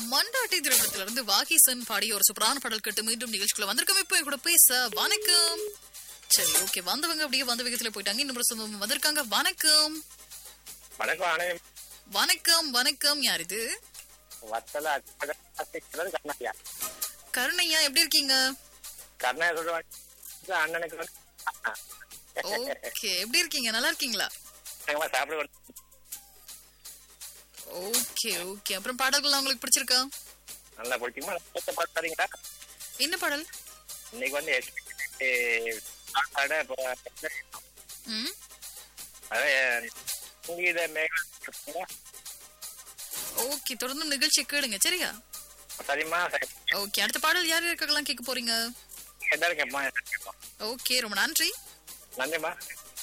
மண்டாட்டி திரைப்படத்துல இருந்து வாகிசன் பாடிய ஒரு சூப்பரான பாடல் கட்டு மீண்டும் நிகழ்ச்சிக்குள்ள வந்திருக்கோம் இப்போ என் கூட பேச வணக்கம் சரி ஓகே வந்தவங்க அப்படியே வந்த வேகத்துல போயிட்டாங்க இன்னும் ஒரு சொந்தம் வந்திருக்காங்க வணக்கம் வணக்கம் அனைவரும் வணக்கம் வணக்கம் யார் இது வத்தல அத்திக்கிறது கர்நாடகா கருணையா எப்படி இருக்கீங்க கர்நாடகா அண்ணனுக்கு வந்து ஓகே எப்படி இருக்கீங்க நல்லா இருக்கீங்களா நாங்கம்மா சாப்பிட வந்து ஓகே ஓகே அப்புறம் பாடல்கள் உங்களுக்கு பிடிச்சிருக்கா நல்லா பிடிக்குமா அடுத்த பாட்டு தரீங்களா என்ன பாடல் இன்னைக்கு வந்து எஸ்- சாப்பாடு அப்புறம் ம் அதான் சங்கீத மேகலா ஓகே தொடர்ந்து நிகழ்ச்சி கேளுங்க சரியா சரிம்மா சரி ஓகே அடுத்த பாடல் யார் இருக்கலாம் கேட்க போறீங்க எல்லாரும் கேட்போம் எல்லாரும் கேட்போம் ஓகே ரொம்ப நன்றி நன்றிம்மா